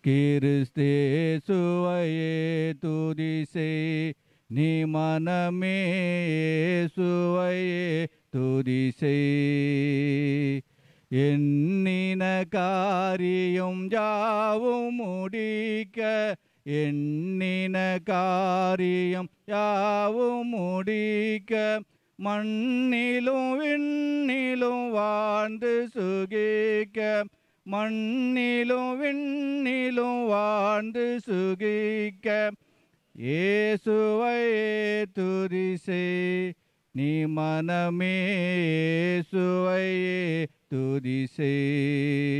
கிறிஸ்தேசுவையே துதி செய் நீ மனமே இயேசுவையே துதி செய் எண்ணின காரியம் யாவும் முடிக்க எண்ணின காரியம் யாவும் முடிக்க மண்ணிலும் விண்ணிலும் வாழ்ந்து சுகிக்க மண்ணிலும் விண்ணிலும் வாழ்ந்து சுகிக்க இயேசுவையே துதி செய் நீ மனமே இயேசுவையே துதி செய்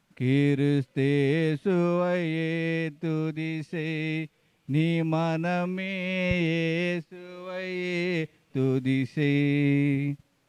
கிறிஸ்தேசுவையே துதி செய் நீ மனமே இயேசுவையே துதி செய்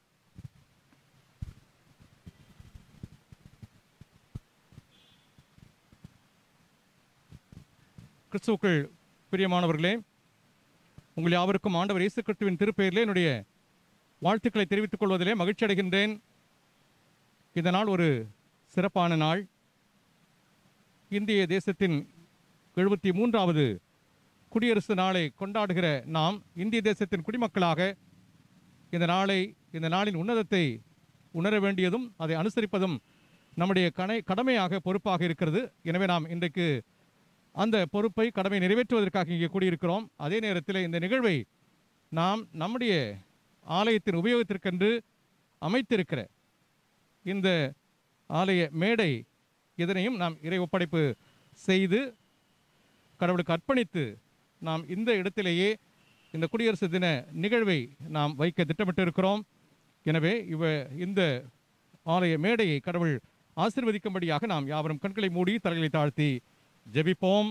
கிறிஸ்துவுக்குள் பிரியமானவர்களே உங்கள் யாவருக்கும் ஆண்டவர் இயேசு கிறிஸ்துவின் திருப்பெயரிலே என்னுடைய வாழ்த்துக்களை தெரிவித்துக் கொள்வதிலே மகிழ்ச்சி அடைகின்றேன் இந்த நாள் ஒரு சிறப்பான நாள் இந்திய தேசத்தின் எழுபத்தி மூன்றாவது குடியரசு நாளை கொண்டாடுகிற நாம் இந்திய தேசத்தின் குடிமக்களாக இந்த நாளை இந்த நாளின் உன்னதத்தை உணர வேண்டியதும் அதை அனுசரிப்பதும் நம்முடைய கனை கடமையாக பொறுப்பாக இருக்கிறது எனவே நாம் இன்றைக்கு அந்த பொறுப்பை கடமை நிறைவேற்றுவதற்காக இங்கே கூடியிருக்கிறோம் அதே நேரத்தில் இந்த நிகழ்வை நாம் நம்முடைய ஆலயத்தின் உபயோகத்திற்கென்று அமைத்திருக்கிற இந்த ஆலய மேடை இதனையும் நாம் இறை ஒப்படைப்பு செய்து கடவுளுக்கு அர்ப்பணித்து நாம் இந்த இடத்திலேயே இந்த குடியரசு தின நிகழ்வை நாம் வைக்க திட்டமிட்டிருக்கிறோம் எனவே இவ இந்த ஆலய மேடையை கடவுள் ஆசிர்வதிக்கும்படியாக நாம் யாவரும் கண்களை மூடி தலைகளை தாழ்த்தி ஜெபிப்போம்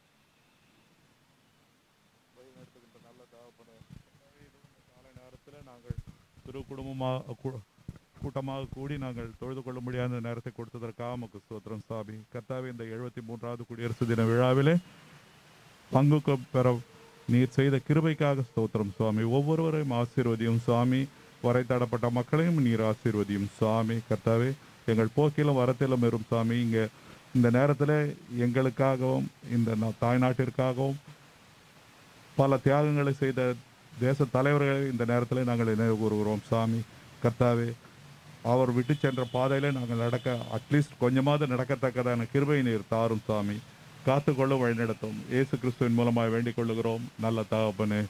காலை நேரத்தில் நாங்கள் திரு குடும்பமாக கூ- கூட்டமாக கூடி நாங்கள் தொழுது கொள்ள முடியாத நேரத்தை கொடுத்ததற்காக நமக்கு ஸ்தோத்திரம் சாமி கர்த்தாவே இந்த எழுபத்தி மூன்றாவது குடியரசு தின விழாவிலே பங்கு கொ- பெற நீர் செய்த கிருபைக்காக ஸ்தோத்திரம் சுவாமி ஒவ்வொருவரையும் ஆசீர்வதியும் சுவாமி வரைத்தடப்பட்ட மக்களையும் நீர் ஆசீர்வதியும் சுவாமி கர்த்தாவே எங்கள் போக்கிலும் வரத்திலும் வரும் சுவாமி இங்கே இந்த நேரத்தில் எங்களுக்காகவும் இந்த நா- தாய்நாட்டிற்காகவும் பல தியாகங்களை செய்த தேச தலைவர்களை இந்த நேரத்தில் நாங்கள் நினைவு கூறுகிறோம் சாமி கர்த்தாவே அவர் விட்டு சென்ற பாதையில நாங்கள் நடக்க அட்லீஸ்ட் கொஞ்சமாவது நடக்கத்தக்கதான கிருபை நீர் தாரும் சாமி காத்துக்கொள்ள வழிநடத்தும் இயேசு கிறிஸ்துவின் மூலமாக வேண்டிக் கொள்ளுகிறோம் நல்ல தகப்பனே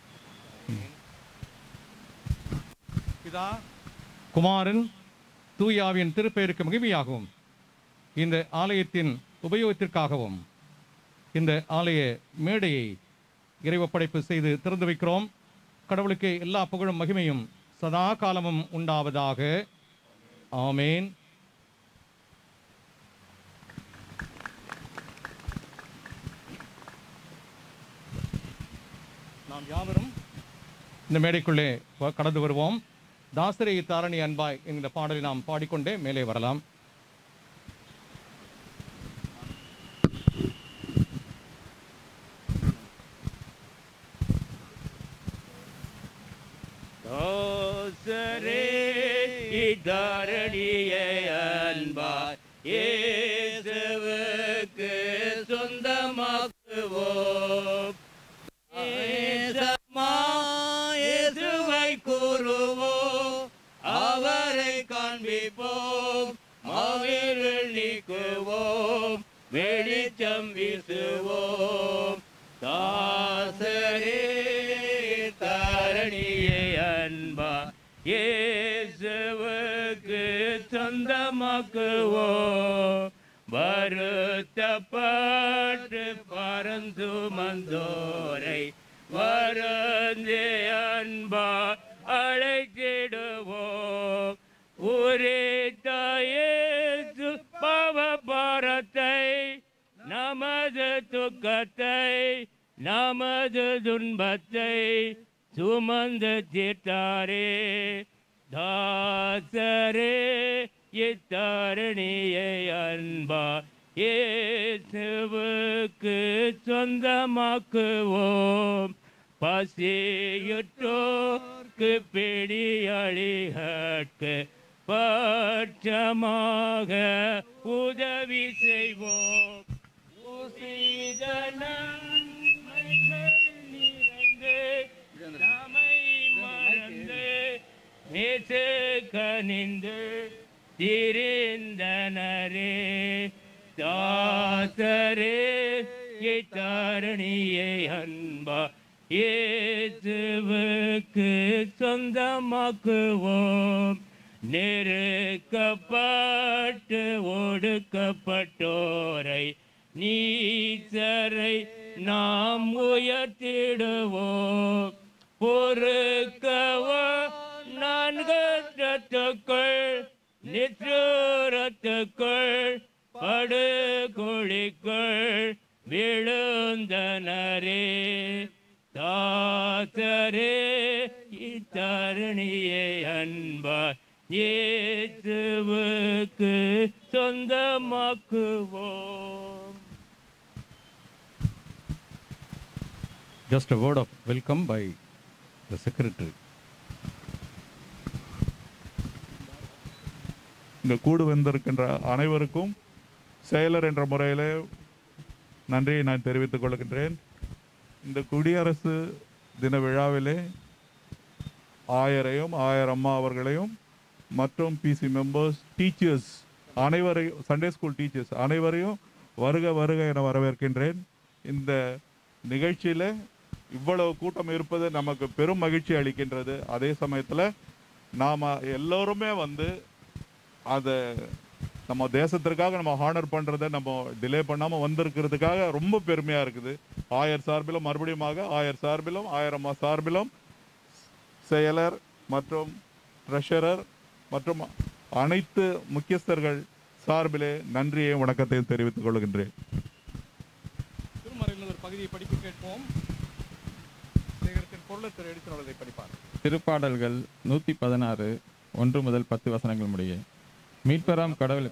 பிதா குமாரன் தூயாவின் திருப்பெயருக்கு மகிமையாகவும் இந்த ஆலயத்தின் உபயோகத்திற்காகவும் இந்த ஆலய மேடையை இறைவப்படைப்பு செய்து திறந்து வைக்கிறோம் கடவுளுக்கு எல்லா புகழும் மகிமையும் சதா காலமும் உண்டாவதாக ஆமேன் நாம் யாவரும் இந்த மேடைக்குள்ளே வ- கடந்து வருவோம் தாசரை தாரணி அன்பாய் என்கிற பாடலை நாம் பாடிக்கொண்டே மேலே வரலாம் தோசரே இதரணிய அன்பார் இயேசுவுக்கு சொந்தமாக்குவோம் நேசமா இயேசுவை கூறுவோம் அவரை காண்பிப்போம் மாவீரல் நீக்குவோம் வெளிச்சம் வீசுவோம் தாசரே தாரணியை அன்பா இயேசுவுக்கு சொந்தமாக்குவோம் வருத்தப்பட்டு பறந்து மந்தோரை வருந்தே அன்பா அழைத்திடுவோம் உரித்தாயேசு பவபாரத்தை நமது துக்கத்தை நமது துன்பத்தை சுமந்து தீர்த்தாரே தாசரே இத்தரணியை அன்பா இயேசுவுக்கு சொந்தமாக்குவோம் பசியுற்றோர்க்கு பிடியழிகட்கு பட்சமாக உதவி செய்வோம் ஊசி வித நன்மைகள் நிறைந்து தமை மறந்து மேசு கனிந்து திரிந்தனரே தாசரே இத்தரணியை அன்பா இயேசுவுக்கு சொந்தமாக்குவோம் நெருக்கப்பட்டு ஒடுக்கப்பட்டோரை நீச்சரை நாம் உயர்த்திடுவோம் பொறுக்கவோ நான்கத்துக்குள் நிற்றுரத்துக்குள் படுகொழிக்குள் விழுந்தனரே தாசரே இத்தரணியை அன்பார் இயேசுவுக்கு சொந்தமாக்குவோம் Just a word of welcome by the secretary. இங்கு கூடு வந்திருக்கின்ற அனைவருக்கும் செயலர் என்ற முறையிலே நன்றியை நான் தெரிவித்துக் கொள்கின்றேன் இந்த குடியரசு தின விழாவிலே ஆயரையும் ஆயர் அம்மா அவர்களையும் மற்றும் பிசி மெம்பர்ஸ் டீச்சர்ஸ் அனைவரையும் சண்டே ஸ்கூல் டீச்சர்ஸ் அனைவரையும் வருக வருக என வரவேற்கின்றேன் இந்த நிகழ்ச்சியில் இவ்வளவு கூட்டம் இருப்பது நமக்கு பெரும் மகிழ்ச்சி அளிக்கின்றது அதே சமயத்தில் நாம் எல்லோருமே வந்து அதை நம்ம தேசத்திற்காக நம்ம ஹானர் பண்ணுறதை நம்ம டிலே பண்ணாமல் வந்திருக்கிறதுக்காக ரொம்ப பெருமையாக இருக்குது ஆயர் சார்பிலும் மறுபடியுமாக ஆயர் சார்பிலும் ஆயிரம்மா சார்பிலும் செயலர் மற்றும் ட்ரெஷரர் மற்றும் அனைத்து முக்கியஸ்தர்கள் சார்பிலே நன்றியையும் வணக்கத்தையும் தெரிவித்துக் கொள்கின்றேன் திருமறையில் ஒரு பகுதியை படிப்பு கேட்போம் சேகரத்தின் பொருளத்திற்கு எடுத்து படிப்பார் திருப்பாடல்கள் நூற்றி பதினாறு ஒன்று முதல் பத்து வசனங்கள் முடிய மீட்பராம் கடவுள்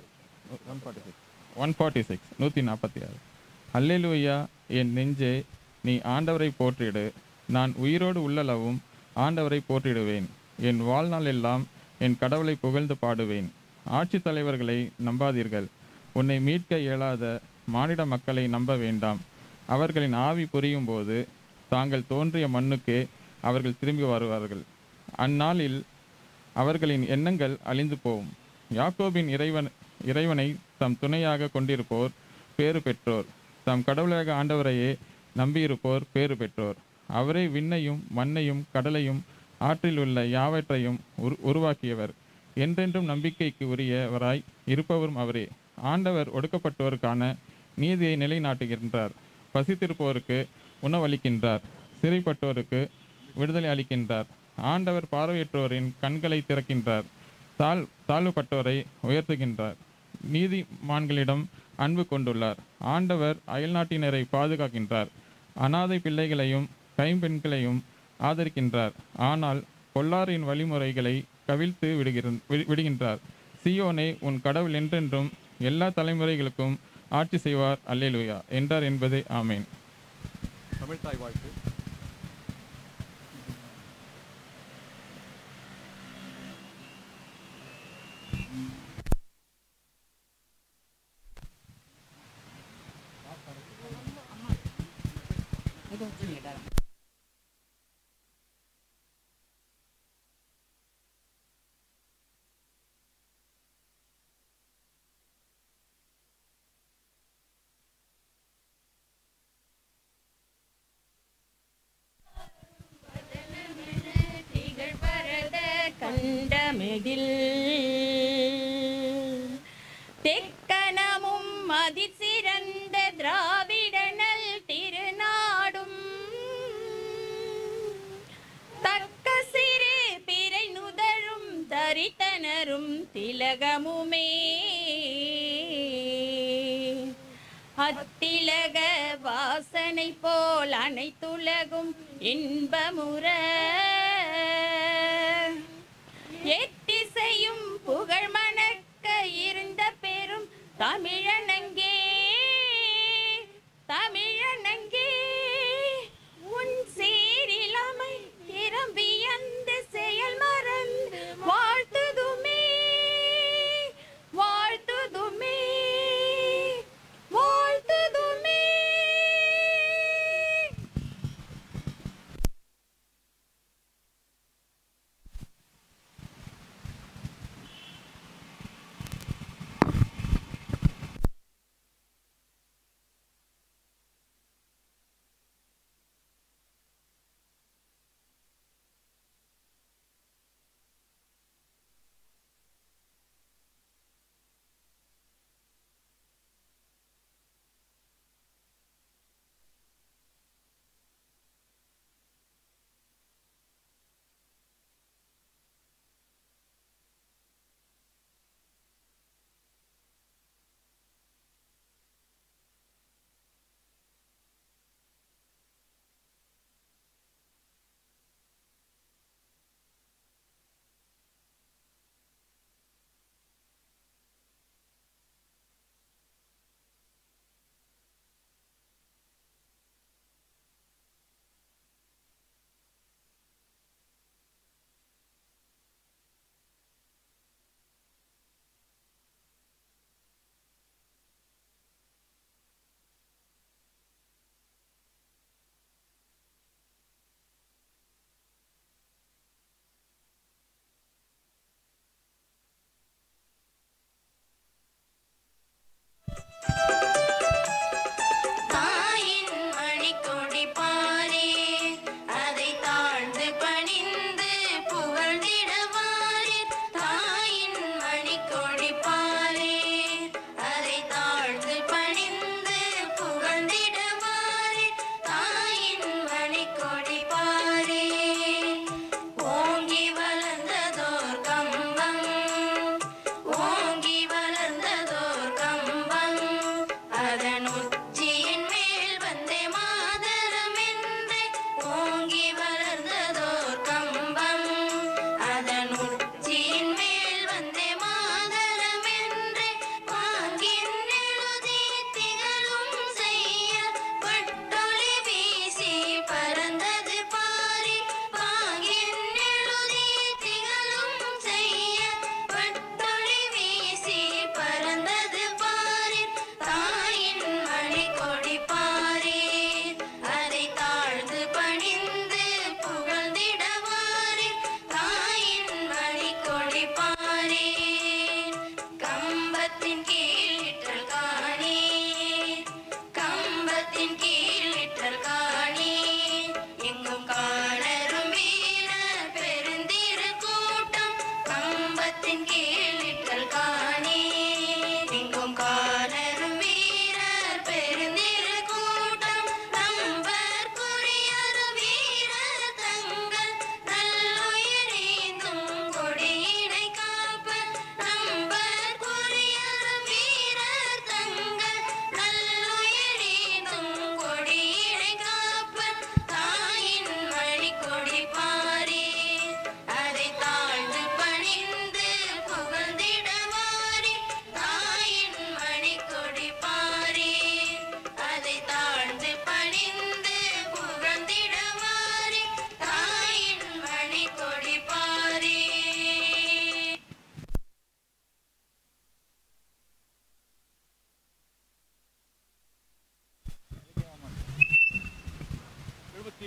ஒன் ஃபார்ட்டி சிக்ஸ் நூற்றி நாற்பத்தி ஆறு அல்லேலூயா என் நெஞ்சே நீ ஆண்டவரை போற்றிடு நான் உயிரோடு உள்ளளவும் ஆண்டவரை போற்றிடுவேன் என் வாழ்நாள் எல்லாம் என் கடவுளை புகழ்ந்து பாடுவேன் ஆட்சித் தலைவர்களை நம்பாதீர்கள் உன்னை மீட்க இயலாத மானிட மக்களை நம்ப வேண்டாம் அவர்களின் ஆவி புரியும் போது தாங்கள் தோன்றிய மண்ணுக்கே அவர்கள் திரும்பி வருவார்கள் அந்நாளில் அவர்களின் எண்ணங்கள் அழிந்து போகும் யாக்கோபின் இறைவன் இறைவனை தம் துணையாக கொண்டிருப்போர் பேறு பெற்றோர் தம் கடவுளாக ஆண்டவரையே நம்பியிருப்போர் பேறு பெற்றோர் அவரே விண்ணையும் மண்ணையும் கடலையும் ஆற்றில் உள்ள யாவற்றையும் உரு உருவாக்கியவர் என்றென்றும் நம்பிக்கைக்கு உரியவராய் இருப்பவரும் அவரே ஆண்டவர் ஒடுக்கப்பட்டோருக்கான நீதியை நிலைநாட்டுகின்றார் பசித்திருப்போருக்கு உணவளிக்கின்றார் சிறைப்பட்டோருக்கு விடுதலை அளிக்கின்றார் ஆண்டவர் பார்வையற்றோரின் கண்களை திறக்கின்றார் தாழ் தாழ்வுப்பட்டோரை உயர்த்துகின்றார் நீதிமான்களிடம் அன்பு கொண்டுள்ளார் ஆண்டவர் அயல்நாட்டினரை பாதுகாக்கின்றார் அனாதை பிள்ளைகளையும் கைம்பெண்களையும் ஆதரிக்கின்றார் ஆனால் பொல்லாரின் வழிமுறைகளை கவிழ்த்து விடுகிற வி- விடுகின்றார் சியோனே உன் கடவுள் என்றென்றும் எல்லா தலைமுறைகளுக்கும் ஆட்சி செய்வார் அல்லேலூயா என்றார் என்பதே ஆமேன் தமிழ் தாய் வாழ்த்து திகழ்வரத கண்டமெதில் தெக்கணமும் அதிசிறந்த திராவிடனல் திருநாடும் தக்க சிறு பிறை நுதழும் தரித்தனரும் திலகமுமே அத்திலக வாசனை போல் அனைத்துலகும் இன்பமுற எத்திசையும் புகழ் மணக்க இருந்த பெரும் தமிழனங்கே தமிழனங்கே உன் சீரிலமை திரும்பி அந்த செயல் மறந்து வாழ்த்துதுமே வாழ்த்துதுமே வாழ்த்துதுமே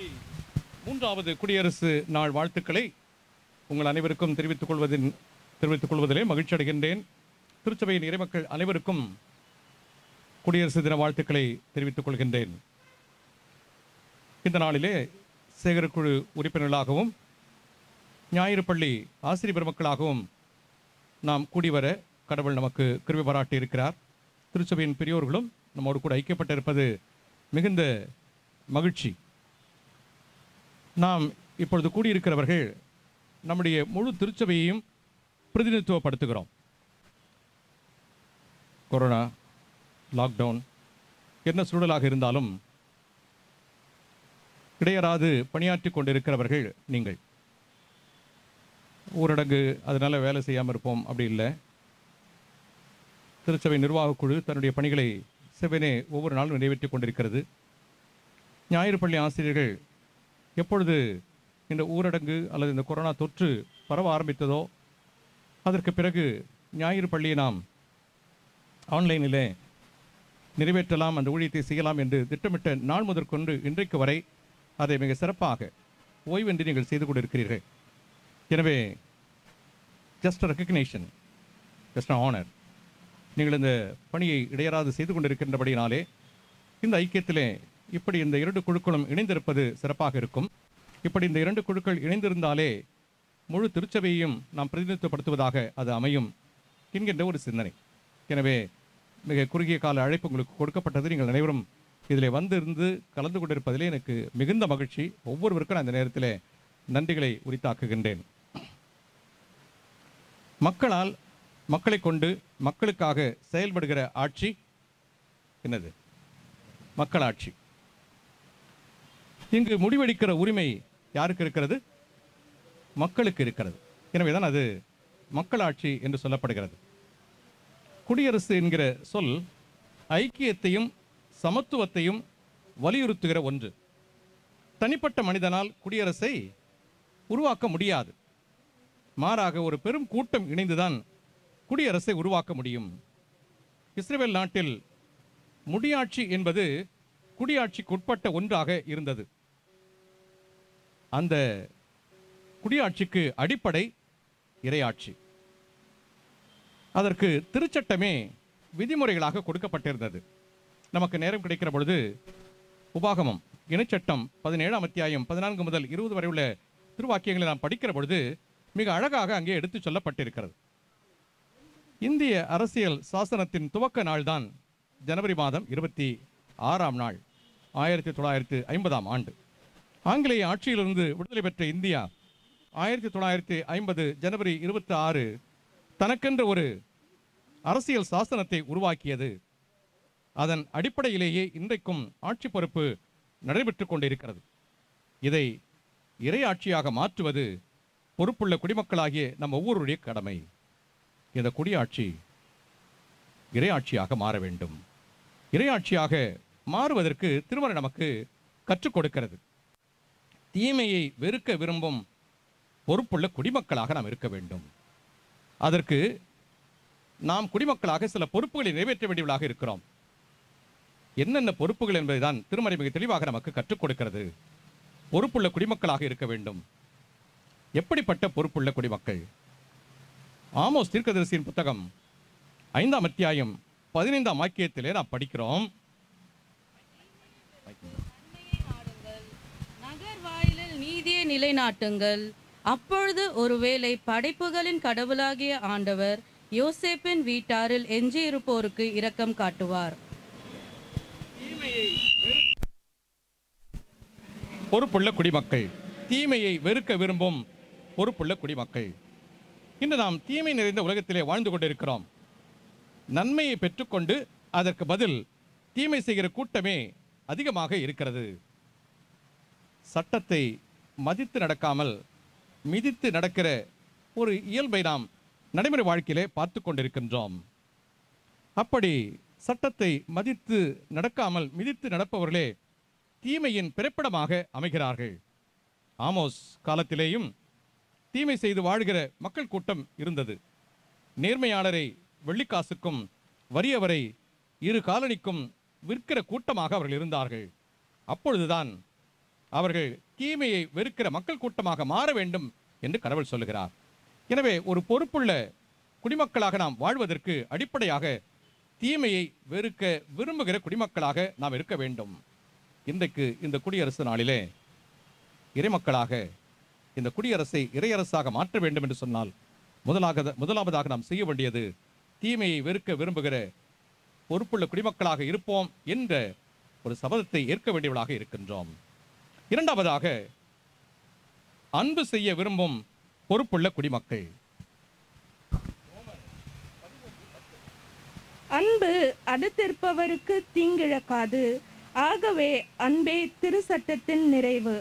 மூன்றாவது குடியரசு நாள் வாழ்த்துக்களை உங்கள் அனைவருக்கும் தெரிவித்துக் கொள்வதின் தெரிவித்துக் கொள்வதிலே மகிழ்ச்சி அடைகின்றேன் திருச்சபையின் இறைமக்கள் அனைவருக்கும் குடியரசு தின வாழ்த்துக்களை தெரிவித்துக் கொள்கின்றேன் இந்த நாளிலே சேகரக்குழு உறுப்பினர்களாகவும் ஞாயிறு பள்ளி ஆசிரியர் பெருமக்களாகவும் நாம் கூடிவர கடவுள் நமக்கு கிருபை பாராட்டி இருக்கிறார் திருச்சபையின் பெரியோர்களும் நம்மோடு கூட ஐக்கியப்பட்டிருப்பது மிகுந்த மகிழ்ச்சி நாம் இப்பொழுது கூடியிருக்கிறவர்கள் நம்முடைய முழு திருச்சபையையும் பிரதிநிதித்துவப்படுத்துகிறோம் கொரோனா லாக்டவுன் என்ன சூழலாக இருந்தாலும் இடையராது பணியாற்றி கொண்டிருக்கிறவர்கள் நீங்கள் ஊரடங்கு அதனால வேலை செய்யாமல் இருப்போம் அப்படி இல்லை திருச்சபை நிர்வாகக் குழு தன்னுடைய பணிகளை செவ்வனே ஒவ்வொரு நாளும் நிறைவேற்றி கொண்டிருக்கிறது ஞாயிறு பள்ளி ஆசிரியர்கள் எப்பொழுது இந்த ஊரடங்கு அல்லது இந்த கொரோனா தொற்று பரவ ஆரம்பித்ததோ அதற்கு பிறகு ஞாயிறு பள்ளியை நாம் ஆன்லைனிலே நிறைவேற்றலாம் அந்த ஊழியத்தை செய்யலாம் என்று திட்டமிட்ட நாள் முதற்கொண்டு இன்றைக்கு வரை அதை மிக சிறப்பாக ஓய்வின்றி நீங்கள் செய்து கொண்டிருக்கிறீர்கள் எனவே ஜஸ்ட் ரெக்கக்னேஷன் ஜஸ்ட் ஆனர் நீங்கள் இந்த பணியை இடையராது செய்து கொண்டிருக்கின்றபடினாலே இந்த ஐக்கியத்திலே இப்படி இந்த இரண்டு குழுக்களும் இணைந்திருப்பது சிறப்பாக இருக்கும் இப்படி இந்த இரண்டு குழுக்கள் இணைந்திருந்தாலே முழு திருச்சபையையும் நாம் பிரதிநிதித்துவப்படுத்துவதாக அது அமையும் என்கின்ற ஒரு சிந்தனை எனவே மிக குறுகிய கால அழைப்பு உங்களுக்கு கொடுக்கப்பட்டது நீங்கள் அனைவரும் இதில் வந்திருந்து கலந்து கொண்டிருப்பதிலே எனக்கு மிகுந்த மகிழ்ச்சி ஒவ்வொருவருக்கும் நான் இந்த நேரத்தில் நன்றிகளை உரித்தாக்குகின்றேன் மக்களால் மக்களை கொண்டு மக்களுக்காக செயல்படுகிற ஆட்சி என்னது மக்களாட்சி இங்கு முடிவெடுக்கிற உரிமை யாருக்கு இருக்கிறது மக்களுக்கு இருக்கிறது எனவே தான் அது மக்களாட்சி என்று சொல்லப்படுகிறது குடியரசு என்கிற சொல் ஐக்கியத்தையும் சமத்துவத்தையும் வலியுறுத்துகிற ஒன்று தனிப்பட்ட மனிதனால் குடியரசை உருவாக்க முடியாது மாறாக ஒரு பெரும் கூட்டம் இணைந்துதான் குடியரசை உருவாக்க முடியும் இஸ்ரேல் நாட்டில் முடியாட்சி என்பது குடியாட்சிக்கு உட்பட்ட ஒன்றாக இருந்தது அந்த குடியாட்சிக்கு அடிப்படை இறையாட்சி அதற்கு திருச்சட்டமே விதிமுறைகளாக கொடுக்கப்பட்டிருந்தது நமக்கு நேரம் கிடைக்கிற பொழுது உபாகமம் இணைச்சட்டம் பதினேழாம் அத்தியாயம் பதினான்கு முதல் இருபது வரை உள்ள திருவாக்கியங்களை நாம் படிக்கிற பொழுது மிக அழகாக அங்கே எடுத்துச் சொல்லப்பட்டிருக்கிறது இந்திய அரசியல் சாசனத்தின் துவக்க நாள்தான் ஜனவரி மாதம் இருபத்தி ஆறாம் நாள் ஆயிரத்தி தொள்ளாயிரத்து ஐம்பதாம் ஆண்டு ஆங்கிலேய ஆட்சியிலிருந்து விடுதலை பெற்ற இந்தியா ஆயிரத்தி தொள்ளாயிரத்தி ஐம்பது ஜனவரி இருபத்தி ஆறு தனக்கென்ற ஒரு அரசியல் சாசனத்தை உருவாக்கியது அதன் அடிப்படையிலேயே இன்றைக்கும் ஆட்சி பொறுப்பு நடைபெற்றுக் கொண்டிருக்கிறது இதை இறையாட்சியாக மாற்றுவது பொறுப்புள்ள குடிமக்களாகிய நம் ஒவ்வொருடைய கடமை இந்த குடியாட்சி இறையாட்சியாக மாற வேண்டும் இறையாட்சியாக மாறுவதற்கு திருமணம் நமக்கு கற்றுக் கொடுக்கிறது தீமையை வெறுக்க விரும்பும் பொறுப்புள்ள குடிமக்களாக நாம் இருக்க வேண்டும் அதற்கு நாம் குடிமக்களாக சில பொறுப்புகளை நிறைவேற்ற வேண்டியவர்களாக இருக்கிறோம் என்னென்ன பொறுப்புகள் என்பதுதான் திருமறை மிக தெளிவாக நமக்கு கற்றுக் கொடுக்கிறது பொறுப்புள்ள குடிமக்களாக இருக்க வேண்டும் எப்படிப்பட்ட பொறுப்புள்ள குடிமக்கள் ஆமோஸ் தீர்க்கதரிசியின் புத்தகம் ஐந்தாம் அத்தியாயம் பதினைந்தாம் வாக்கியத்திலே நாம் படிக்கிறோம் நகர் வாயிலில் நீதியை நிலைநாட்டுங்கள் அப்பொழுது ஒருவேளை படைப்புகளின் கடவுளாகிய ஆண்டவர் யோசேப்பின் வீட்டாரில் எஞ்சியிருப்போருக்கு இரக்கம் காட்டுவார் பொறுப்புள்ள குடிமக்கள் தீமையை வெறுக்க விரும்பும் பொறுப்புள்ள குடிமக்கள் இன்று நாம் தீமை நிறைந்த உலகத்திலே வாழ்ந்து கொண்டிருக்கிறோம் நன்மையை பெற்றுக்கொண்டு அதற்கு பதில் தீமை செய்கிற கூட்டமே அதிகமாக இருக்கிறது சட்டத்தை மதித்து நடக்காமல் மிதித்து நடக்கிற ஒரு இயல்பை நாம் நடைமுறை வாழ்க்கையிலே பார்த்து கொண்டிருக்கின்றோம் அப்படி சட்டத்தை மதித்து நடக்காமல் மிதித்து நடப்பவர்களே தீமையின் பிறப்பிடமாக அமைகிறார்கள் ஆமோஸ் காலத்திலேயும் தீமை செய்து வாழ்கிற மக்கள் கூட்டம் இருந்தது நேர்மையாளரை வெள்ளிக்காசுக்கும் வறியவரை இரு காலனிக்கும் விற்கிற கூட்டமாக அவர்கள் இருந்தார்கள் அப்பொழுதுதான் அவர்கள் தீமையை வெறுக்கிற மக்கள் கூட்டமாக மாற வேண்டும் என்று கடவுள் சொல்லுகிறார் எனவே ஒரு பொறுப்புள்ள குடிமக்களாக நாம் வாழ்வதற்கு அடிப்படையாக தீமையை வெறுக்க விரும்புகிற குடிமக்களாக நாம் இருக்க வேண்டும் இன்றைக்கு இந்த குடியரசு நாளிலே இறைமக்களாக இந்த குடியரசை இறையரசாக மாற்ற வேண்டும் என்று சொன்னால் முதலாக முதலாவதாக நாம் செய்ய வேண்டியது தீமையை வெறுக்க விரும்புகிற பொறுப்புள்ள குடிமக்களாக இருப்போம் என்ற ஒரு சபதத்தை ஏற்க வேண்டியவர்களாக இருக்கின்றோம் இரண்டாவதாக அன்பு செய்ய விரும்பும் பொறுப்புள்ள குடிமக்கள் அன்பு அடுத்திருப்பவருக்கு தீங்கிழக்காது ஆகவே அன்பே திருச்சட்டத்தின் நிறைவு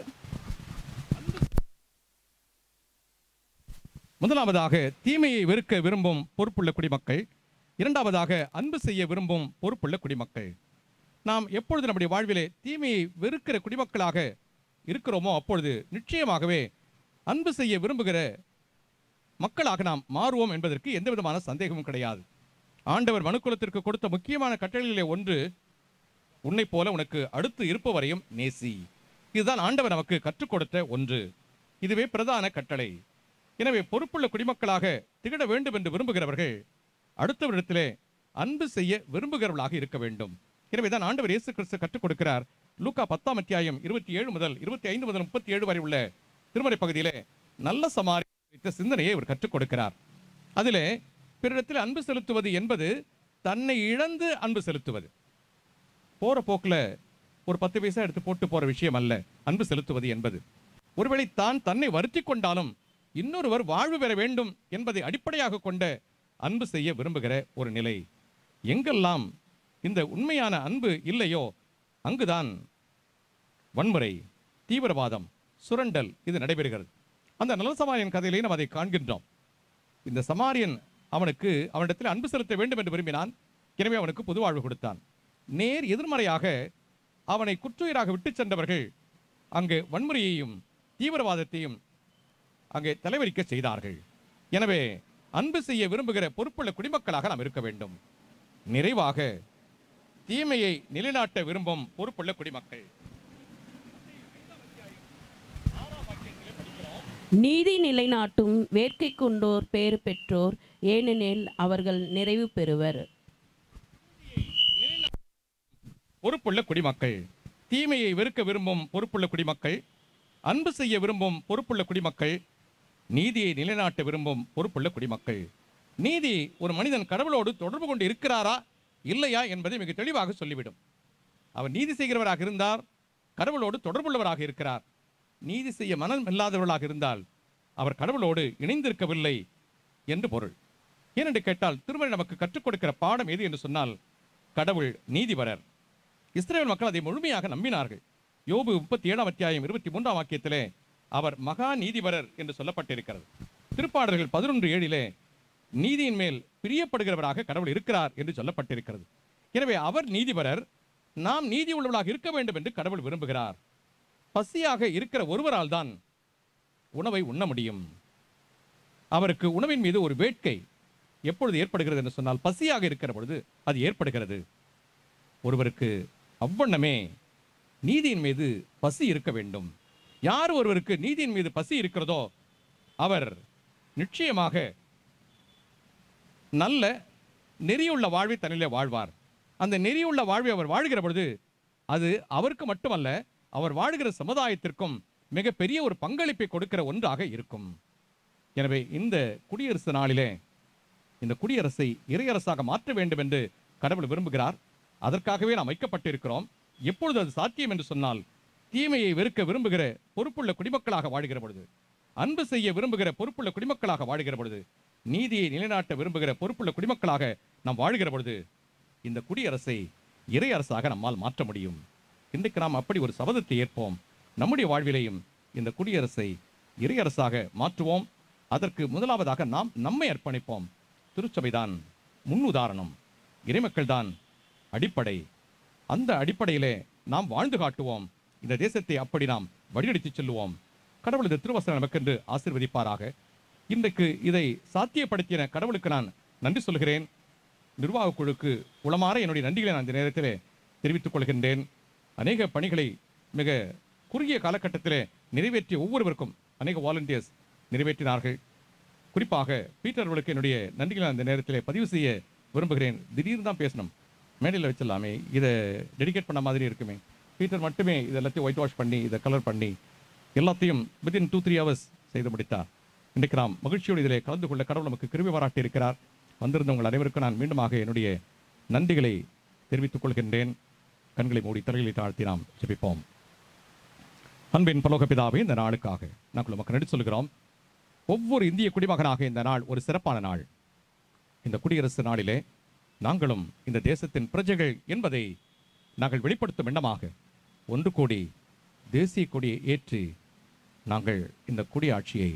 முதலாவதாக தீமையை வெறுக்க விரும்பும் பொறுப்புள்ள குடிமக்கள் இரண்டாவதாக அன்பு செய்ய விரும்பும் பொறுப்புள்ள குடிமக்கள் நாம் எப்பொழுது நம்முடைய வாழ்விலே தீமையை வெறுக்கிற குடிமக்களாக இருக்கிறோமோ அப்பொழுது நிச்சயமாகவே அன்பு செய்ய விரும்புகிற மக்களாக நாம் மாறுவோம் என்பதற்கு எந்த விதமான சந்தேகமும் கிடையாது ஆண்டவர் மனுக்குலத்திற்கு கொடுத்த முக்கியமான கட்டளைகளிலே ஒன்று உன்னைப் போல உனக்கு அடுத்து இருப்பவரையும் நேசி இதுதான் ஆண்டவர் நமக்கு கற்றுக் கொடுத்த ஒன்று இதுவே பிரதான கட்டளை எனவே பொறுப்புள்ள குடிமக்களாக திகழ வேண்டும் என்று விரும்புகிறவர்கள் அடுத்தவரிடத்திலே அன்பு செய்ய விரும்புகிறவர்களாக இருக்க வேண்டும் எனவே தான் ஆண்டவர் இயேசு கிறிஸ்து கற்றுக் கொடுக்கிறார் லூக்கா பத்தாம் அத்தியாயம் இருபத்தி ஏழு முதல் இருபத்தி ஐந்து முதல் முப்பத்தி ஏழு வரை உள்ள திருமறை பகுதியிலே நல்ல சமாரி குறித்த சிந்தனையை அவர் கற்றுக் கொடுக்கிறார் அதிலே பிறரிடத்தில் அன்பு செலுத்துவது என்பது தன்னை இழந்து அன்பு செலுத்துவது போற போக்குல ஒரு பத்து பைசா எடுத்து போட்டு போற விஷயம் அல்ல அன்பு செலுத்துவது என்பது ஒருவேளை தான் தன்னை வருத்தி கொண்டாலும் இன்னொருவர் வாழ்வு பெற வேண்டும் என்பதை அடிப்படையாக கொண்ட அன்பு செய்ய விரும்புகிற ஒரு நிலை எங்கெல்லாம் இந்த உண்மையான அன்பு இல்லையோ அங்குதான் வன்முறை தீவிரவாதம் சுரண்டல் இது நடைபெறுகிறது அந்த நல்ல சமாரியன் கதையிலே நாம் அதை காண்கின்றோம் இந்த சமாரியன் அவனுக்கு அவனிடத்தில் அன்பு செலுத்த வேண்டும் என்று விரும்பினான் எனவே அவனுக்கு புது வாழ்வு கொடுத்தான் நேர் எதிர்மறையாக அவனை குற்றுயிராக விட்டுச் சென்றவர்கள் அங்கு வன்முறையையும் தீவிரவாதத்தையும் அங்கே தலைவரிக்க செய்தார்கள் எனவே அன்பு செய்ய விரும்புகிற பொறுப்புள்ள குடிமக்களாக நாம் இருக்க வேண்டும் நிறைவாக தீமையை நிலைநாட்ட விரும்பும் பொறுப்புள்ள குடிமக்கள் நீதி நிலைநாட்டும் வேட்கை கொண்டோர் பேறு பெற்றோர் ஏனெனில் அவர்கள் நிறைவு பெறுவர் பொறுப்புள்ள குடிமக்கள் தீமையை வெறுக்க விரும்பும் பொறுப்புள்ள குடிமக்கள் அன்பு செய்ய விரும்பும் பொறுப்புள்ள குடிமக்கள் நீதியை நிலைநாட்ட விரும்பும் பொறுப்புள்ள குடிமக்கள் நீதி ஒரு மனிதன் கடவுளோடு தொடர்பு கொண்டு இருக்கிறாரா இல்லையா என்பதை மிக தெளிவாக சொல்லிவிடும் அவர் நீதி செய்கிறவராக இருந்தார் கடவுளோடு தொடர்புள்ளவராக இருக்கிறார் நீதி செய்ய மனம் இல்லாதவர்களாக இருந்தால் அவர் கடவுளோடு இணைந்திருக்கவில்லை என்று பொருள் ஏனென்று கேட்டால் திருமணம் நமக்கு கற்றுக் கொடுக்கிற பாடம் எது என்று சொன்னால் கடவுள் நீதிபரர் இஸ்ரேல் மக்கள் அதை முழுமையாக நம்பினார்கள் யோபு முப்பத்தி ஏழாம் அத்தியாயம் இருபத்தி மூன்றாம் வாக்கியத்திலே அவர் மகா நீதிபரர் என்று சொல்லப்பட்டிருக்கிறது திருப்பாடல்கள் பதினொன்று ஏழிலே நீதியின் மேல் பிரியப்படுகிறவராக கடவுள் இருக்கிறார் என்று சொல்லப்பட்டிருக்கிறது எனவே அவர் நீதிபரர் நாம் நீதி உள்ளவர்களாக இருக்க வேண்டும் என்று கடவுள் விரும்புகிறார் பசியாக இருக்கிற ஒருவரால் தான் உணவை உண்ண முடியும் அவருக்கு உணவின் மீது ஒரு வேட்கை எப்பொழுது ஏற்படுகிறது என்று சொன்னால் பசியாக இருக்கிற பொழுது அது ஏற்படுகிறது ஒருவருக்கு அவ்வண்ணமே நீதியின் மீது பசி இருக்க வேண்டும் யார் ஒருவருக்கு நீதியின் மீது பசி இருக்கிறதோ அவர் நிச்சயமாக நல்ல நெறியுள்ள வாழ்வை தன்னிலே வாழ்வார் அந்த நெறியுள்ள வாழ்வை அவர் வாழ்கிற பொழுது அது அவருக்கு மட்டுமல்ல அவர் வாழ்கிற சமுதாயத்திற்கும் மிகப்பெரிய ஒரு பங்களிப்பை கொடுக்கிற ஒன்றாக இருக்கும் எனவே இந்த குடியரசு நாளிலே இந்த குடியரசை இறையரசாக மாற்ற வேண்டும் என்று கடவுள் விரும்புகிறார் அதற்காகவே நாம் வைக்கப்பட்டிருக்கிறோம் எப்பொழுது அது சாத்தியம் என்று சொன்னால் தீமையை வெறுக்க விரும்புகிற பொறுப்புள்ள குடிமக்களாக வாழ்கிற பொழுது அன்பு செய்ய விரும்புகிற பொறுப்புள்ள குடிமக்களாக வாழ்கிற பொழுது நீதியை நிலைநாட்ட விரும்புகிற பொறுப்புள்ள குடிமக்களாக நாம் வாழ்கிற பொழுது இந்த குடியரசை இறையரசாக நம்மால் மாற்ற முடியும் இன்றைக்கு நாம் அப்படி ஒரு சபதத்தை ஏற்போம் நம்முடைய வாழ்விலேயும் இந்த குடியரசை இறையரசாக மாற்றுவோம் அதற்கு முதலாவதாக நாம் நம்மை அர்ப்பணிப்போம் திருச்சபைதான் முன்னுதாரணம் இறைமக்கள் தான் அடிப்படை அந்த அடிப்படையிலே நாம் வாழ்ந்து காட்டுவோம் இந்த தேசத்தை அப்படி நாம் வழிநடத்தி செல்லுவோம் கடவுள் இந்த திருவசனம் நமக்கென்று ஆசீர்வதிப்பாராக இன்றைக்கு இதை சாத்தியப்படுத்தின கடவுளுக்கு நான் நன்றி சொல்கிறேன் நிர்வாக குழுக்கு உளமாற என்னுடைய நன்றிகளை நான் இந்த நேரத்திலே தெரிவித்துக் கொள்கின்றேன் அநேக பணிகளை மிக குறுகிய காலகட்டத்திலே நிறைவேற்றிய ஒவ்வொருவருக்கும் அநேக வாலண்டியர்ஸ் நிறைவேற்றினார்கள் குறிப்பாக பீட்டர் அவர்களுக்கு என்னுடைய நன்றிகளை அந்த நேரத்திலே பதிவு செய்ய விரும்புகிறேன் திடீர்னு தான் பேசணும் மேடையில் வச்சிடலாமே இதை டெடிகேட் பண்ண மாதிரி இருக்குமே பீட்டர் மட்டுமே இது எல்லாத்தையும் ஒயிட் வாஷ் பண்ணி இதை கலர் பண்ணி எல்லாத்தையும் வித்தின் டூ த்ரீ ஹவர்ஸ் செய்து முடித்தார் இன்றைக்கு நாம் மகிழ்ச்சியோடு இதிலே கலந்து கொள்ள கடவுள் நமக்கு கிருபை பாராட்டி இருக்கிறார் வந்திருந்த உங்கள் அனைவருக்கும் நான் மீண்டுமாக என்னுடைய நன்றிகளை தெரிவித்துக் கொள்கின்றேன் கண்களை மூடி தலைகளை தாழ்த்தி நாம் ஜெபிப்போம் அன்பின் பலோக பிதாவே இந்த நாளுக்காக நாங்கள் உமக்கு நடி சொல்கிறோம் ஒவ்வொரு இந்திய குடிமகனாக இந்த நாள் ஒரு சிறப்பான நாள் இந்த குடியரசு நாளிலே நாங்களும் இந்த தேசத்தின் பிரஜைகள் என்பதை நாங்கள் வெளிப்படுத்தும் எண்ணமாக ஒன்று கூடி தேசிய கொடியை ஏற்றி நாங்கள் இந்த குடியாட்சியை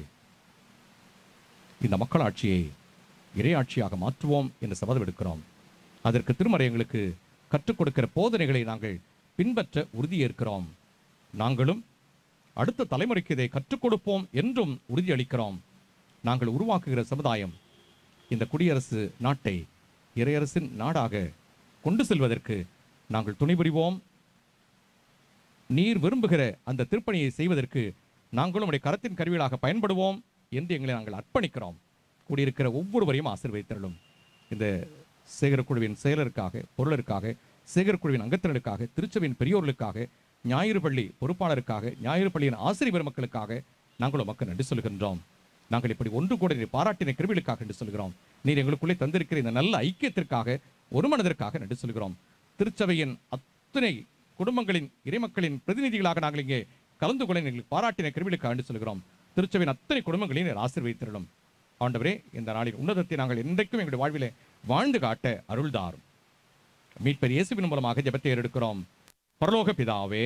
இந்த மக்களாட்சியை இறையாட்சியாக மாற்றுவோம் என்று சபதம் எடுக்கிறோம் அதற்கு திருமறை எங்களுக்கு கற்றுக் கொடுக்கிற போதனைகளை நாங்கள் பின்பற்ற உறுதியேற்கிறோம் நாங்களும் அடுத்த தலைமுறைக்கு இதை கற்றுக் கொடுப்போம் என்றும் உறுதியளிக்கிறோம் நாங்கள் உருவாக்குகிற சமுதாயம் இந்த குடியரசு நாட்டை இறையரசின் நாடாக கொண்டு செல்வதற்கு நாங்கள் துணை புரிவோம் நீர் விரும்புகிற அந்த திருப்பணியை செய்வதற்கு நாங்களும் உடைய கரத்தின் கருவிகளாக பயன்படுவோம் என்று எங்களை நாங்கள் அர்ப்பணிக்கிறோம் கூடியிருக்கிற ஒவ்வொருவரையும் ஆசீர்வதித்தருளும் இந்த சேகரக்குழுவின் செயலருக்காக பொருளருக்காக சேகரக்குழுவின் அங்கத்தினருக்காக திருச்சபையின் பெரியோர்களுக்காக ஞாயிறு பள்ளி பொறுப்பாளருக்காக ஞாயிறு பள்ளியின் ஆசிரியர் பெருமக்களுக்காக நாங்களும் மக்கள் நன்றி சொல்கின்றோம் நாங்கள் இப்படி ஒன்று கூட நீர் பாராட்டின கிருவிகளுக்காக என்று சொல்கிறோம் நீர் எங்களுக்குள்ளே தந்திருக்கிற இந்த நல்ல ஐக்கியத்திற்காக ஒரு மனதிற்காக நன்றி சொல்கிறோம் திருச்சபையின் அத்தனை குடும்பங்களின் இறைமக்களின் பிரதிநிதிகளாக நாங்கள் இங்கே கலந்து கொள்ள எங்களுக்கு பாராட்டின கிருவிகளுக்காக நன்றி சொல்கிறோம் திருச்சபையின் அத்தனை குடும்பங்களையும் நீர் ஆசீர்வதித்திரலும் ஆண்டவரே இந்த நாளின் உன்னதத்தை நாங்கள் என்றைக்கும் எங்களுடைய வாழ்விலே வாழ்ந்து காட்ட அருள்தாரும் மீட்பர் இயேசுவின் மூலமாக ஜெபத்தை ஏறெடுக்கிறோம் பரலோக பிதாவே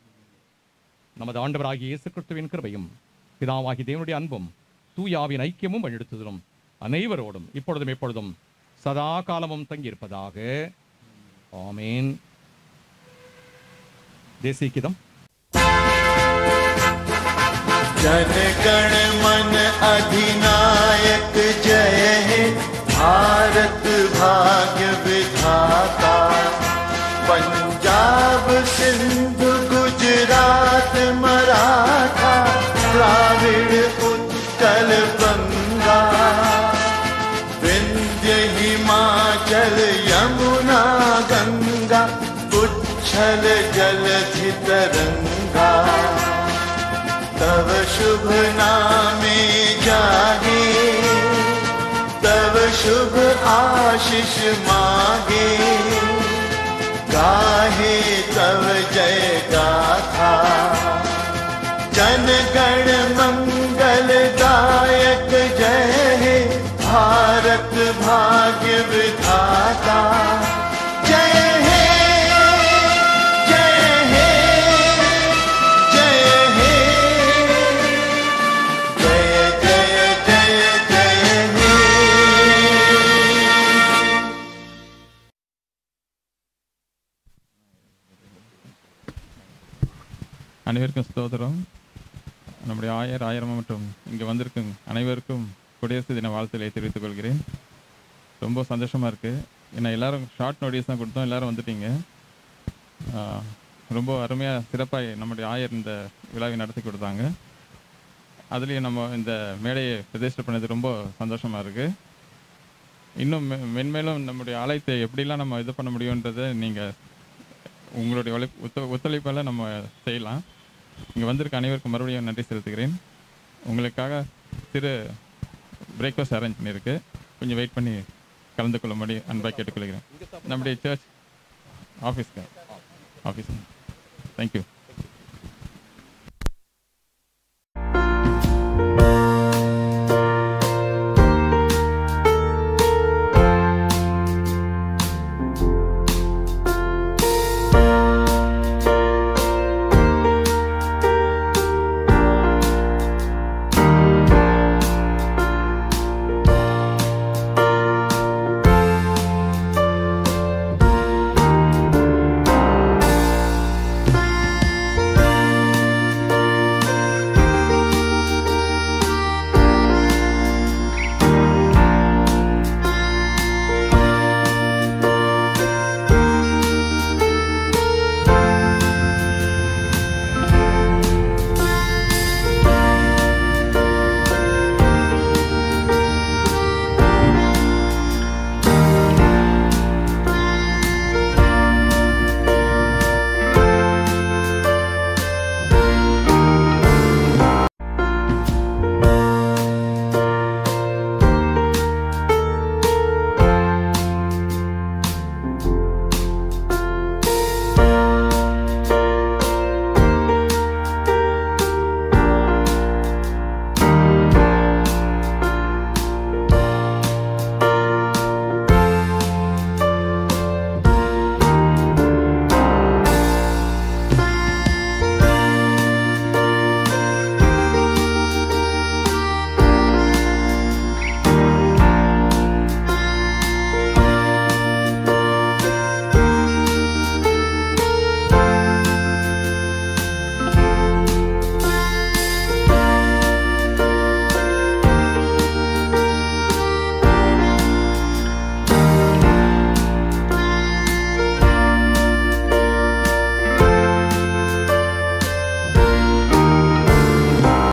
நமது ஆண்டவராகிய இயேசு கிறிஸ்துவின் கிருபையும் பிதாவாகி தேவனுடைய அன்பும் தூயாவின் ஐக்கியமும் வழிநடத்துதலும் அனைவரோடும் இப்பொழுதும் எப்பொழுதும் சதா காலமும் தங்கியிருப்பதாக ஆமீன் தேசிய கீதம் जन गण मन अधिनायक जय हे भारत भाग्य विधाता पंजाब सिंध गुजरात मराठा द्राविड उत्कल बंगा विंध्य हिमाचल यमुना गंगा उच्छल जलधि तरंगा तव शुभ नामे जागे तव शुभ आशीष मागे गाहे तव जय गाथा जन गण मंगल दायक जय हे भारत भाग्य विधाता जय हे जय हे जय हे जय जय जय जय हे அனைவருக்கும் ஸ்தோத்திரம் நம்முடைய ஆயர் ஆயிரம் மற்றும் இங்கே வந்திருக்கும் அனைவருக்கும் குடியரசு தின வாழ்த்துக்களை தெரிவித்துக் கொள்கிறேன் ரொம்ப சந்தோஷமாக இருக்குது ஏன்னா எல்லாரும் ஷார்ட் நோட்டீஸ் தான் கொடுத்தோம் எல்லாரும் வந்துட்டீங்க ஆஹ், ரொம்ப அருமையாக சிறப்பாக நம்முடைய ஆயர் இந்த விழாவை நடத்தி கொடுத்தாங்க அதுலேயும் நம்ம இந்த மேடையை பிரதிஷ்டை பண்ணது ரொம்ப சந்தோஷமாக இருக்குது இன்னும் மெ- மென்மேலும் நம்முடைய ஆலயத்தை எப்படிலாம் நம்ம இது பண்ண முடியுன்றதை நீங்கள் உங்களுடைய ஒழை ஒத்து ஒத்துழைப்பால் நம்ம செய்யலாம் இங்கே வந்திருக்க அனைவருக்கும் மறுபடியும் நன்றி செலுத்துகிறேன் உங்களுக்காக சிறு பிரேக்ஃபாஸ்ட் அரேஞ்ச் பண்ணியிருக்கு கொஞ்சம் வெயிட் பண்ணி கலந்து கொள்ளும்படி அன்பாக கேட்டுக்கொள்கிறேன் நம்முடைய சர்ச் ஆஃபீஸ்க்கு ஆஃபீஸ் தேங்க்யூ